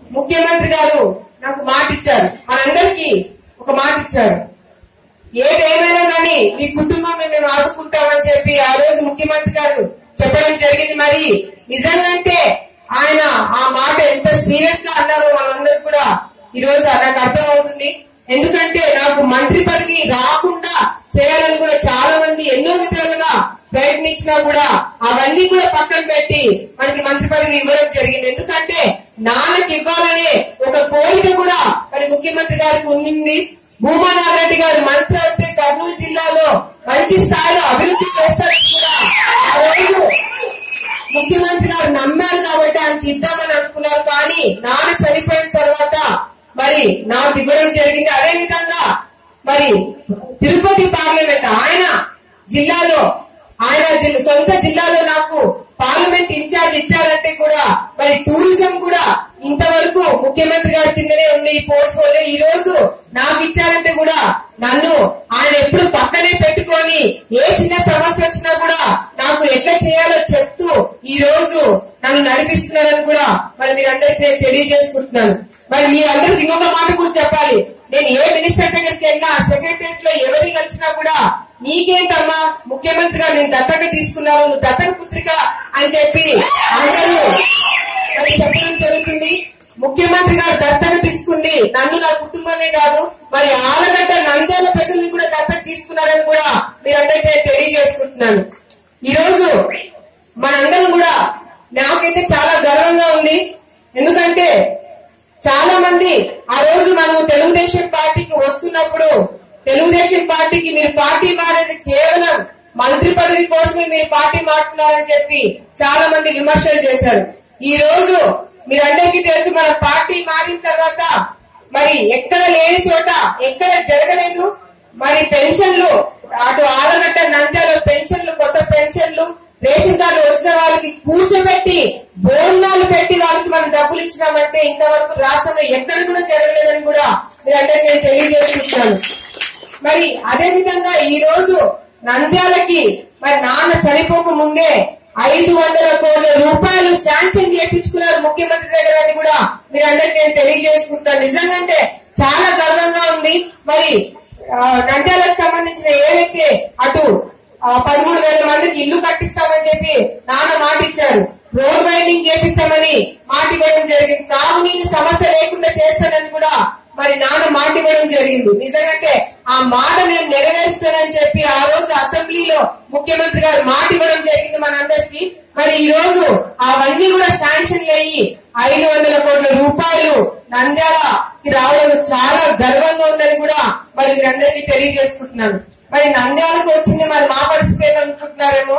ముఖ్యమంత్రి గారు నాకు మాట ఇచ్చారు మనందరికీ ఒక మాట ఇచ్చారు ఏదేమైనా కానీ మీ కుటుంబం మేము ఆదుకుంటామని చెప్పి ఆ రోజు ముఖ్యమంత్రి గారు చెప్పడం జరిగింది మరి నిజంగాంటే ఆయన ఆ మాట ఎంత సీరియస్ గా అన్నారో మనందరూ కూడా ఈ రోజు నాకు అర్థం అవుతుంది ఎందుకంటే నాకు మంత్రి పదవి రాకుండా చేయాలని కూడా చాలా మంది ఎన్నో విధాలుగా ప్రయత్నించినా కూడా అవన్నీ కూడా పక్కన పెట్టి మనకి మంత్రి పదవి ఇవ్వడం జరిగింది ఎందుకంటే నాన్నకి ఇవ్వాలనే ఒక కోరిక కూడా మరి ముఖ్యమంత్రి గారికి ఉండింది భూమా నాగరెడ్డి గారు మంత్రి అయితే కర్నూలు జిల్లాలో మంచి స్థాయిలో అభివృద్ధి చేస్తారని కూడా ఆ రోజు ముఖ్యమంత్రి గారు నమ్మారు కాబట్టి ఆయనకి ఇద్దామని అనుకున్నారు కానీ నాన్న చనిపోయిన తర్వాత మరి నాకు ఇవ్వడం జరిగింది అదే విధంగా మరి తిరుపతి పార్లమెంట్ ఆయన జిల్లాలో ఆయన జిల్లా సొంత జిల్లాలో నాకు పార్లమెంట్ ఇన్ఛార్జ్ ఇచ్చారంటే కూడా మరి టూరిజం కూడా ఇంతవరకు ముఖ్యమంత్రి గారి కిందనే ఉంది ఈ పోర్ట్ఫోలియో ఈ రోజు నాకు ఇచ్చారంటే కూడా నన్ను ఆయన ఎప్పుడు పక్కనే పెట్టుకొని ఏ చిన్న సమస్య వచ్చినా కూడా నాకు ఎట్లా చేయాలో చెప్తూ ఈ రోజు నన్ను నడిపిస్తున్నారని కూడా మరి మీరందరికీ నేను తెలియజేసుకుంటున్నాను మరి మీ అందరికి ఇంకొక మాట కూడా చెప్పాలి నేను ఏ మినిస్టర్ దగ్గరికి వెళ్ళినా సెక్రటరియట్ లో ఎవరిని కలిసినా కూడా నీకేంటమ్మా ముఖ్యమంత్రి గారు నేను దత్తత తీసుకున్నావు నువ్వు దత్తత పుత్రిక అని చెప్పి అందరూ మరి చెప్పడం జరుగుతుంది ముఖ్యమంత్రి గారు దత్తత తీసుకుంది నన్ను నా కుటుంబమే కాదు మరి ఆలగడ్డ నంద్యాల ప్రజల్ని కూడా దత్తత తీసుకున్నారని కూడా మీరందరికీ నేను తెలియజేసుకుంటున్నాను ఈ రోజు మనందరం కూడా నాకైతే చాలా గర్వంగా ఉంది ఎందుకంటే చాలా మంది ఆ రోజు మనము తెలుగుదేశం పార్టీకి వస్తున్నప్పుడు తెలుగుదేశం పార్టీకి మీరు పార్టీ మారేది కేవలం మంత్రి పదవి కోసమే మీరు పార్టీ మారుతున్నారని చెప్పి చాలా మంది విమర్శలు చేశారు ఈ రోజు మీరందరికీ తెలుసు మన పార్టీ మారిన తర్వాత మరి ఎక్కడ లేని చోట ఎక్కడ జరగలేదు మరి పెన్షన్లు అటు ఆలగడ్డ నంద్యాల పెన్షన్లు కొత్త పెన్షన్లు రేషన్ కార్డు వచ్చిన వాళ్ళకి కూర్చోబెట్టి భోజనాలు పెట్టి వాళ్ళకి మనం డబ్బులు ఇచ్చినామంటే ఇంతవరకు రాష్ట్రంలో ఎక్కడ కూడా జరగలేదని కూడా మీరందరికీ నేను తెలియజేసుకుంటున్నాను మరి అదే విధంగా ఈ రోజు నంద్యాలకి మరి నాన్న చనిపోక ముందే ఐదు వందల కోట్ల రూపాయలు శాంక్షన్ చేయించుకున్నారు ముఖ్యమంత్రి దగ్గర అని కూడా మీరందరికీ నేను తెలియజేసుకుంటాను నిజంగా చాలా గర్వంగా ఉంది మరి ఆ, నంద్యాలకు సంబంధించిన ఏవైతే అటు ఆ, పదమూడు వేల మందికి ఇల్లు కట్టిస్తామని చెప్పి నాన్న మాట ఇచ్చారు రోడ్ వైండింగ్ చేపిస్తామని మాట ఇవ్వడం జరిగింది తాగునీటి సమస్య లేకుండా చేస్తానని కూడా మరి నాన్న మాట ఇవ్వడం జరిగింది నిజంగా ఆ మాట నేను నెరవేరుస్తానని చెప్పి ఆ రోజు అసెంబ్లీలో ముఖ్యమంత్రి గారు మాట ఇవ్వడం జరిగింది మనందరికి మరి ఈ రోజు అవన్నీ కూడా శాంక్షన్ అయ్యి ఐదు వందల కోట్ల రూపాయలు నంద్యాలకి రావడం చాలా గర్వంగా ఉందని కూడా మరి మీరందరికీ తెలియజేసుకుంటున్నాను మరి నంద్యాలకు వచ్చింది మరి మా పరిస్థితి ఏమనుకుంటున్నారేమో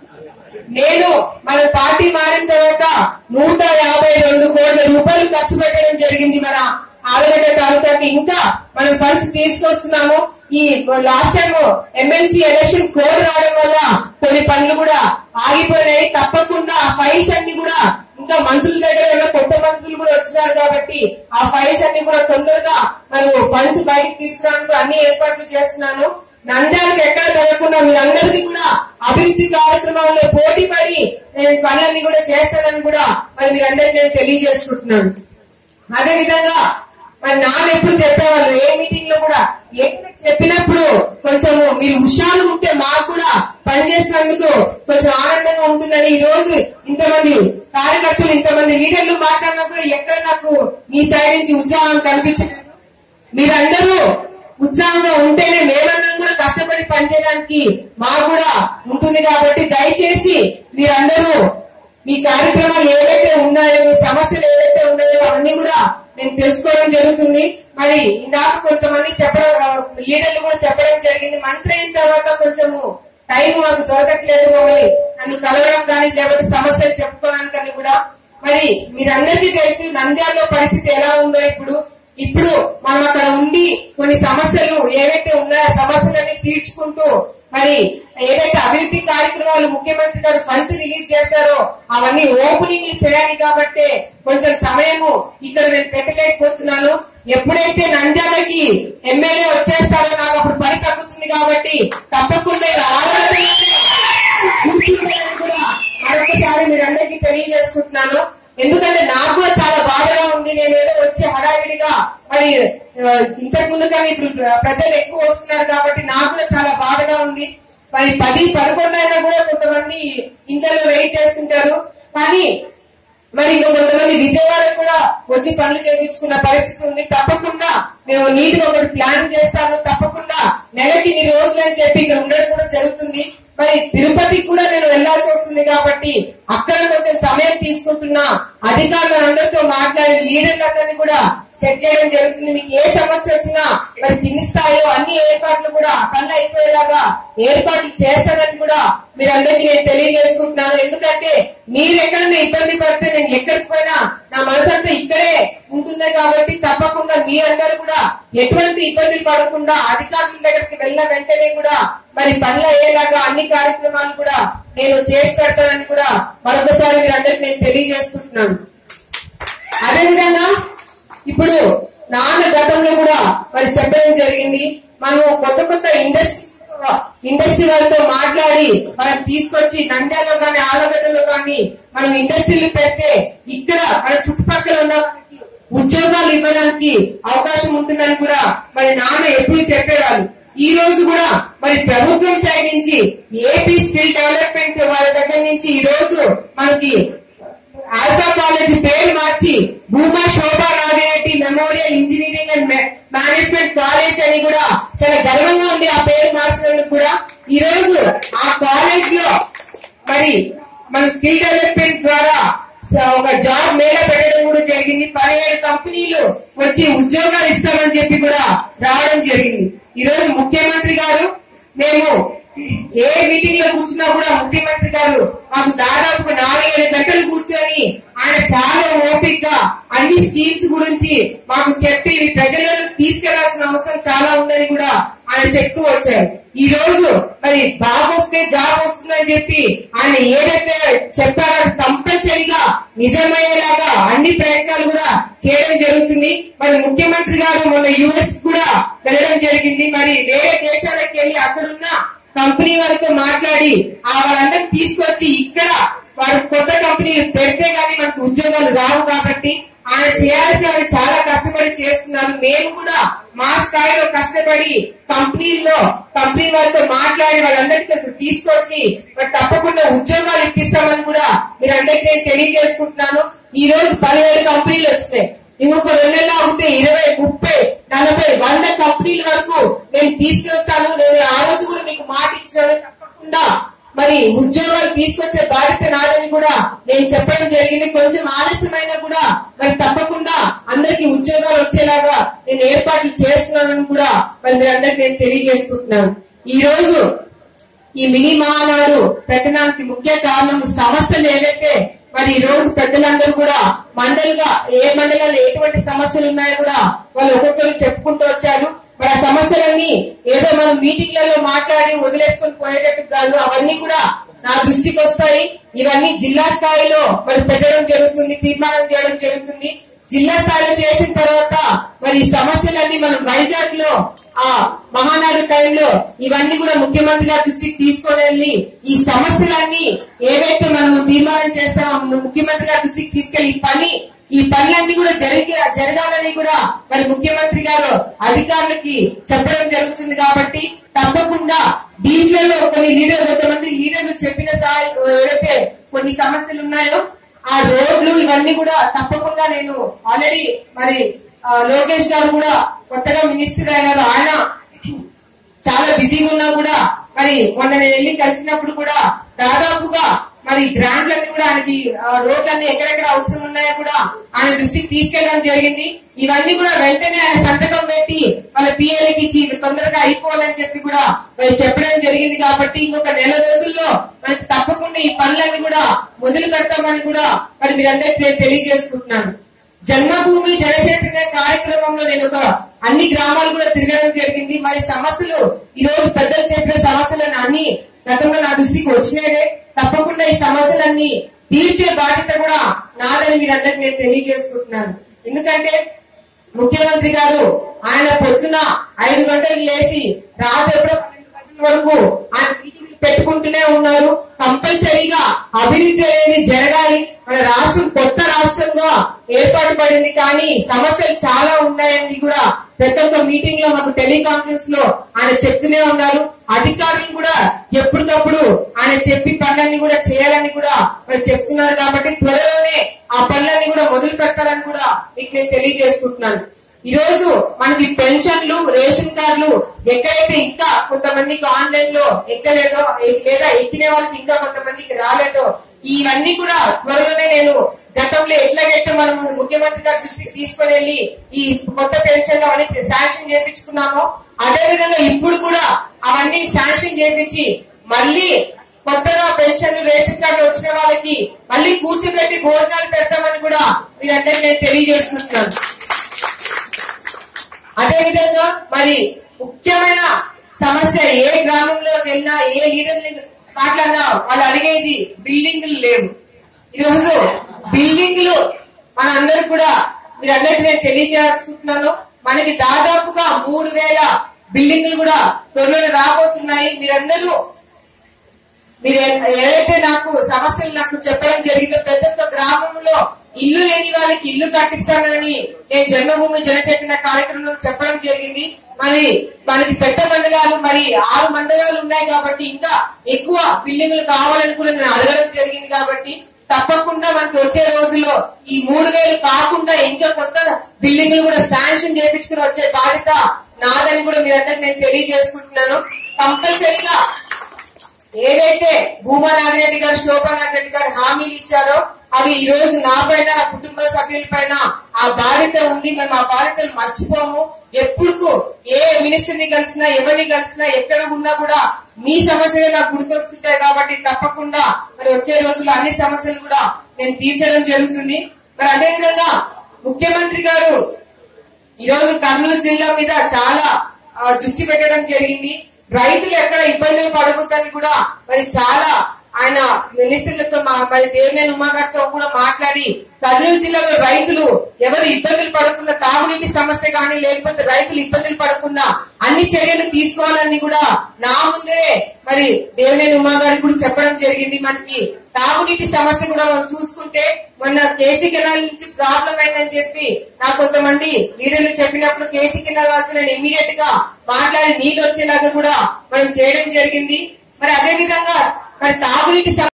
నేను మన పార్టీ మారిన తర్వాత నూట యాభై రెండు కోట్ల రూపాయలు ఖర్చు పెట్టడం జరిగింది మన ఆలగడ్డ తాలూకాకి ఇంకా మనం ఫండ్స్ తీసుకొస్తున్నాము ఈ last time MLC election code రావడం వల్ల కొన్ని పనులు కూడా ఆగిపోయినాయి తప్పకుండా ఆ ఫైల్స్ అన్ని కూడా ఇంకా మంత్రుల దగ్గర ఉన్న కొత్త మంత్రులు కూడా వచ్చినారు కాబట్టి ఆ ఫైల్స్ అన్ని కూడా తొందరగా మనం ఫండ్స్ బయటకు తీసుకురావడానికి అన్ని ఏర్పాట్లు చేస్తున్నాను నంద్యాలకు ఎక్కడ జరగకుండా మీరందరికీ కూడా అభివృద్ధి కార్యక్రమంలో పోటీ పడి నేను ఈ పనులన్నీ కూడా చేస్తానని కూడా మరి మీరందరికీ నేను తెలియజేసుకుంటున్నాను అదే విధంగా మరి నాన్న ఎప్పుడు చెప్పేవాళ్ళు ఏ మీటింగ్ లో కూడా ఎక్కడ చెప్పినప్పుడు కొంచెం మీరు హుషారు ఉంటే మాకు కూడా పనిచేసినందుకు కొంచెం ఆనందంగా ఉంటుందని ఈ రోజు ఇంతమంది కార్యకర్తలు ఇంతమంది లీడర్లు మాట్లాడినప్పుడు ఎక్కడ నాకు మీ సైడ్ నుంచి ఉత్సాహం కనిపించలేదు మీరందరూ ఉత్సాహంగా ఉంటేనే మేమందరం కూడా కష్టపడి పనిచేయడానికి మాకు కూడా ఉంటుంది కాబట్టి దయచేసి మీరందరూ మీ కార్యక్రమాలు ఏవైతే ఉన్నాయో మీ సమస్యలు ఏవైతే ఉన్నాయో అవన్నీ కూడా నేను తెలుసుకోవడం జరుగుతుంది మరి ఇందాక కొంతమంది చెప్పడం ఆ, లీడర్లు కూడా చెప్పడం జరిగింది మంత్రి అయిన తర్వాత కొంచెము టైం మాకు దొరకట్లేదు మమ్మల్ని నన్ను కలవడం కానీ లేకపోతే సమస్యలు చెప్పుకోవడానికి కూడా మరి మీరందరికీ తెలుసు నంద్యాలలో పరిస్థితి ఎలా ఉందో ఇప్పుడు ఇప్పుడు మనం అక్కడ ఉండి కొన్ని సమస్యలు ఏవైతే ఉన్నాయో ఆ సమస్యలన్నీ తీర్చుకుంటూ మరి ఏదైతే అభివృద్ధి కార్యక్రమాలు ముఖ్యమంత్రి గారు ఫండ్స్ రిలీజ్ చేశారో అవన్నీ ఓపెనింగ్ చేయాలి కాబట్టి కొంచెం సమయము ఇక్కడ నేను పెట్టలేకపోతున్నాను ఎప్పుడైతే నంద్యాలకి ఎమ్మెల్యే వచ్చేస్తారో నాకు అప్పుడు పని తగ్గుతుంది కాబట్టి తప్పకుండా ఇది ఆలోచన కూర్చుంటారని కూడా మరొకసారి మీరందరికీ తెలియజేసుకుంటున్నాను ఎందుకంటే నాకు కూడా చాలా బాధగా ఉంది నేను మరి ఆ, ఇంతకు ముందు కానీ ఇప్పుడు ప్ర- ప్రజలు ఎక్కువ వస్తున్నారు కాబట్టి నాకు కూడా చాలా బాధగా ఉంది మరి పది పదకొండు అయినా కూడా కొంతమంది ఇంట్లో వెయిట్ చేస్తుంటారు కానీ మరి ఇంకా కొంతమంది విజయవాడ కూడా వచ్చి పనులు చేయించుకున్న పరిస్థితి ఉంది తప్పకుండా మేము నీట్ గా ఒకటి ప్లాన్ చేస్తాను తప్పకుండా నెలకి ఇన్ని రోజులు అని చెప్పి ఇక్కడ ఉండడం కూడా జరుగుతుంది మరి తిరుపతికి కూడా నేను వెళ్లాల్సి వస్తుంది కాబట్టి అక్కడ కొంచెం సమయం తీసుకుంటున్నా అధికారులందరితో మాట్లాడి లీడర్లందరినీ కూడా సెట్ చేయడం జరుగుతుంది మీకు ఏ సమస్య వచ్చినా మరి కింది స్థాయిలో అన్ని ఏర్పాట్లు కూడా పనులు అయిపోయేలాగా ఏర్పాట్లు చేస్తానని కూడా మీరందరికీ నేను తెలియజేసుకుంటున్నాను ఎందుకంటే మీరు ఎక్కడైనా ఇబ్బంది పడితే నేను ఎక్కడికి పోయినా నా మనసంతా ఇక్కడే ఉంటుంది కాబట్టి తప్పకుండా మీరందరూ కూడా ఎటువంటి ఇబ్బందులు పడకుండా అధికారుల దగ్గరికి వెళ్ళిన వెంటనే కూడా మరి పనులు అయ్యేలాగా అన్ని కార్యక్రమాలు కూడా నేను చేసి పెడతానని కూడా మరొకసారి మీరందరికీ నేను తెలియజేసుకుంటున్నాను అదేవిధంగా ఇప్పుడు నాన్న గతంలో కూడా మరి చెప్పడం జరిగింది మనం కొత్త కొత్త ఇండస్ట్రీ ఇండస్ట్రీ వాళ్ళతో మాట్లాడి మనం తీసుకొచ్చి నంద్యాలలో కానీ ఆలగడ్డలో కానీ మనం ఇండస్ట్రీలు పెడితే ఇక్కడ మన చుట్టుపక్కల ఉన్న వాళ్ళకి ఉద్యోగాలు ఇవ్వడానికి అవకాశం ఉంటుందని కూడా మరి నాన్న ఎప్పుడు చెప్పేవారు ఈ రోజు కూడా మరి ప్రభుత్వం సైడ్ నుంచి ఏపీ స్కిల్ డెవలప్మెంట్ వాళ్ళ దగ్గర నుంచి ఈ రోజు మనకి ఆల్ఫా కాలేజ్ పేరు మార్చి Bhuma Shobha Nagireddy memorial engineering and management college అని కూడా చాలా గర్వంగా ఉంది ఆ పేరు మార్చినందుకు కూడా ఈ రోజు ఆ కాలేజ్ లో మరి మన స్కిల్ డెవలప్మెంట్ ద్వారా స- ఒక జాబ్ మేళా పెట్టడం కూడా జరిగింది పదిహేడు కంపెనీలు వచ్చి ఉద్యోగాలు ఇస్తామని చెప్పి కూడా రావడం జరిగింది ఈ రోజు ముఖ్యమంత్రి గారు మేము ఏ మీటింగ్ లో కూర్చున్నా కూడా ముఖ్యమంత్రి గారు మాకు దాదాపు నాలుగైదు గంటలు కూర్చొని ఆయన చాలా ఓపిక గా అన్ని స్కీమ్స్ గురించి మాకు చెప్పి ఇవి ప్రజలకు తీసుకెళ్లాల్సిన అవసరం చాలా ఉందని కూడా ఆయన చెప్తూ వచ్చారు ఈ రోజు మరి బాబు వస్తే జాబ్ వస్తుందని చెప్పి ఆయన ఏదైతే చెప్పారో అది కంపల్సరీగా నిజమయ్యేలాగా అన్ని ప్రయత్నాలు కూడా చేయడం జరుగుతుంది మరి ముఖ్యమంత్రి గారు మొన్న యుఎస్ కూడా వెళ్ళడం జరిగింది మరి వేరే దేశాలకు వెళ్ళి అక్కడున్న కంపెనీ వాళ్ళతో మాట్లాడి ఆ వాళ్ళందరినీ తీసుకొచ్చి ఇక్కడ వారు కొత్త కంపెనీలు పెడితే గానీ మనకు ఉద్యోగాలు రావు కాబట్టి ఆయన చేయాల్సిన చాలా కష్టపడి చేస్తున్నారు మేము కూడా మా స్థాయిలో కష్టపడి కంపెనీల్లో కంపెనీ వాళ్ళతో మాట్లాడి వాళ్ళందరికీ తీసుకొచ్చి మరి తప్పకుండా ఉద్యోగాలు ఇప్పిస్తామని కూడా మీరందరికీ నేను తెలియజేసుకుంటున్నాను ఈ రోజు పదిహేడు కంపెనీలు వచ్చినాయి ఇంకొక రెండు నెలలు అవుతే ఇరవై ముప్పై నలభై వంద కంపెనీల వరకు నేను తీసుకొస్తాను నేను ఆ రోజు కూడా మీకు మాట ఇచ్చినాను తప్పకుండా మరి ఉద్యోగాలు తీసుకొచ్చే బాధ్యత నాదని కూడా నేను చెప్పడం జరిగింది కొంచెం ఆలస్యమైనా కూడా మరి తప్పకుండా అందరికి ఉద్యోగాలు వచ్చేలాగా నేను ఏర్పాట్లు చేస్తున్నానని కూడా మరి మీరందరికీ నేను తెలియజేసుకుంటున్నాను ఈ రోజు ఈ మినీ మహానాడు పెట్టడానికి ముఖ్య కారణం సమస్యలు ఏవైతే మరి ఈ రోజు పెద్దలందరూ కూడా మండలిగా ఏ మండలంలో ఎటువంటి సమస్యలు ఉన్నాయో కూడా వాళ్ళు ఒక్కొక్కరు చెప్పుకుంటూ వచ్చారు మరి ఆ సమస్యలన్నీ ఏదో మనం మీటింగ్లలో మాట్లాడి వదిలేసుకొని పోయేటట్టు కాదు అవన్నీ కూడా నా దృష్టికి వస్తాయి ఇవన్నీ జిల్లా స్థాయిలో మరి పెట్టడం జరుగుతుంది తీర్మానం చేయడం జరుగుతుంది జిల్లా స్థాయిలో చేసిన తర్వాత మరి ఈ సమస్యలన్నీ మనం వైజాగ్ లో ఆ మహానాడు టైంలో ఇవన్నీ కూడా ముఖ్యమంత్రి గారి దృష్టికి తీసుకొని వెళ్ళి ఈ సమస్యలన్నీ ఏవైతే మనం తీర్మానం చేస్తామో ముఖ్యమంత్రి గారి దృష్టికి తీసుకెళ్లి ఈ పని ఈ పనులన్నీ కూడా జరిగి జరగాలని కూడా మరి ముఖ్యమంత్రి గారు అధికారులకి చెప్పడం జరుగుతుంది కాబట్టి తప్పకుండా దీంట్లో కొన్ని లీడర్ కొంతమంది లీడర్లు చెప్పిన స్థాయి ఏవైతే కొన్ని సమస్యలు ఉన్నాయో ఆ రోడ్లు ఇవన్నీ కూడా తప్పకుండా నేను ఆల్రెడీ మరి ఆ, లోకేష్ గారు కూడా కొత్తగా మినిస్టర్ అయినారు ఆయన చాలా బిజీగా ఉన్నా కూడా మరి మొన్న నేను వెళ్ళి కలిసినప్పుడు కూడా దాదాపుగా మరి గ్రాంట్లన్నీ కూడా ఆయనకి ఆ, రోడ్లన్నీ ఎక్కడెక్కడ అవసరం ఉన్నాయో కూడా ఆయన దృష్టికి తీసుకెళ్ళడం జరిగింది ఇవన్నీ కూడా వెంటనే ఆయన సంతకం పెట్టి వాళ్ళ పిఎల్కి ఇచ్చి ఇవి తొందరగా అయిపోవాలని చెప్పి కూడా మరి చెప్పడం జరిగింది కాబట్టి ఇంకొక నెల రోజుల్లో మనకి తప్పకుండా ఈ పనులన్నీ కూడా మొదలు పెడతామని కూడా మరి మీరందరికీ నేను తెలియజేసుకుంటున్నాను జన్మభూమి జనచైతన్య కార్యక్రమంలో నేను ఒక అన్ని గ్రామాలు కూడా తిరగడం జరిగింది మరి సమస్యలు ఈ రోజు పెద్దలు చెప్పిన సమస్యలను అన్ని గతంలో నా దృష్టికి వచ్చినాయే తప్పకుండా ఈ సమస్యలన్నీ తీర్చే బాధ్యత కూడా నాదని మీరందరికీ నేను తెలియజేసుకుంటున్నాను ఎందుకంటే ముఖ్యమంత్రి గారు ఆయన పొద్దున ఐదు గంటలకు లేచి రాత్రి ఎప్పుడో పన్నెండు గంటల వరకు ఆయన మీటింగ్లు పెట్టుకుంటూనే ఉన్నారు కంపల్సరీగా అభివృద్ధి అనేది జరగాలి మన రాష్ట్రం కొత్త రాష్ట్రంగా ఏర్పాటు పడింది కానీ సమస్యలు చాలా ఉన్నాయని కూడా ప్రతి ఒక్క మీటింగ్ లో మాకు టెలికాన్ఫరెన్స్ లో ఆయన చెప్తూనే ఉన్నారు అధికారులు కూడా ఎప్పటికప్పుడు ఆయన చెప్పి పనులన్నీ కూడా చేయాలని కూడా మరి చెప్తున్నారు కాబట్టి త్వరలోనే ఆ పనులన్నీ కూడా మొదలు పెడతారని కూడా మీకు నేను తెలియజేసుకుంటున్నాను ఈ రోజు మనకి పెన్షన్లు రేషన్ కార్డులు ఎక్కడైతే ఇంకా కొంతమందికి ఆన్లైన్ లో ఎక్కలేదో ఎ- లేదా ఎక్కిన వాళ్ళకి ఇంకా కొంతమందికి రాలేదో ఇవన్నీ కూడా త్వరలోనే నేను గతంలో ఎట్లాగైతే మనం ముఖ్యమంత్రి గారి దృష్టికి తీసుకొని వెళ్ళి ఈ కొత్త పెన్షన్లు అవన్నీ శాంక్షన్ చేయించుకున్నామో అదే విధంగా ఇప్పుడు కూడా అవన్నీ శాంక్షన్ చేయించి మళ్ళీ కొత్తగా పెన్షన్లు రేషన్ కార్డు వచ్చిన వాళ్ళకి మళ్ళీ కూర్చోబెట్టి భోజనాలు పెడతామని కూడా మీరందరికీ నేను తెలియజేసుకుంటున్నాను అదే విధంగా మరి ముఖ్యమైన సమస్య ఏ గ్రామంలో వెళ్ళినా ఏ లీడర్ని మాట్లాడినా వాళ్ళు అడిగేది బిల్డింగ్లు లేవు ఈరోజు బిల్డింగ్లు మన అందరికి కూడా మీరందరికీ నేను తెలియజేసుకుంటున్నాను మనకి దాదాపుగా మూడు వేల బిల్డింగ్లు కూడా త్వరలో రాబోతున్నాయి మీరందరూ మీరు ఏ- ఏదైతే నాకు సమస్యలు నాకు చెప్పడం జరిగిందో ప్రతి ఒక్క గ్రామంలో ఇల్లు లేని వాళ్ళకి ఇల్లు కట్టిస్తానని నేను జన్మభూమి జనచైతన్య కార్యక్రమంలో చెప్పడం జరిగింది మరి మనకి పెద్ద మండలాలు మరి ఆరు మండలాలు ఉన్నాయి కాబట్టి ఇంకా ఎక్కువ బిల్డింగ్లు కావాలని కూడా నేను అడగడం జరిగింది కాబట్టి తప్పకుండా మనకి వచ్చే రోజుల్లో ఈ మూడు వేలు కాకుండా ఇంకా కొత్త బిల్డింగ్లు కూడా శాంక్షన్ చేయించుకుని వచ్చే బాధ్యత నాదని కూడా మీరందరికీ నేను తెలియజేసుకుంటున్నాను కంపల్సరీగా ఏదైతే భూమా నాగిరెడ్డి గారు శోభా నాగిరెడ్డి గారు హామీలు ఇచ్చారో అవి ఈ రోజు నా పైన నా కుటుంబ సభ్యుల పైన ఆ బాధ్యత ఉంది మేము ఆ బాధ్యతలు మర్చిపోము ఎప్పుడు ఏ మినిస్టర్ ని కలిసినా ఎవరిని కలిసినా ఎక్కడ ఉన్నా కూడా మీ సమస్యలు నాకు గుర్తొస్తుంటాయి కాబట్టి తప్పకుండా మరి వచ్చే రోజుల్లో అన్ని సమస్యలు కూడా నేను తీర్చడం జరుగుతుంది మరి అదే విధంగా ముఖ్యమంత్రి గారు ఈ రోజు కర్నూలు జిల్లా మీద చాలా ఆ, దృష్టి పెట్టడం జరిగింది రైతులు ఎక్కడ ఇబ్బందులు పడకూడదని కూడా మరి చాలా ఆయన మినిస్టర్లతో మా- మరి దేవినేని ఉమా గారితో కూడా మాట్లాడి కర్నూలు జిల్లాలో రైతులు ఎవరు ఇబ్బందులు పడకుండా తాగునీటి సమస్య కానీ లేకపోతే రైతులు ఇబ్బందులు పడకుండా అన్ని చర్యలు తీసుకోవాలని కూడా నా ముందే మరి దేవినేని ఉమా గారికి కూడా చెప్పడం జరిగింది మనకి తాగునీటి సమస్య కూడా మనం చూసుకుంటే మొన్న కేసీ కెనాల్ నుంచి ప్రాబ్లం అయిందని చెప్పి నాకు కొంతమంది లీడర్లు చెప్పినప్పుడు కేసీ కెనాల్ వాళ్ళతో నేను ఇమీడియట్ గా మాట్లాడి నీళ్ళు వచ్చేలాగా కూడా మనం చేయడం జరిగింది మరి అదే విధంగా మరి తాగునీటి సమ-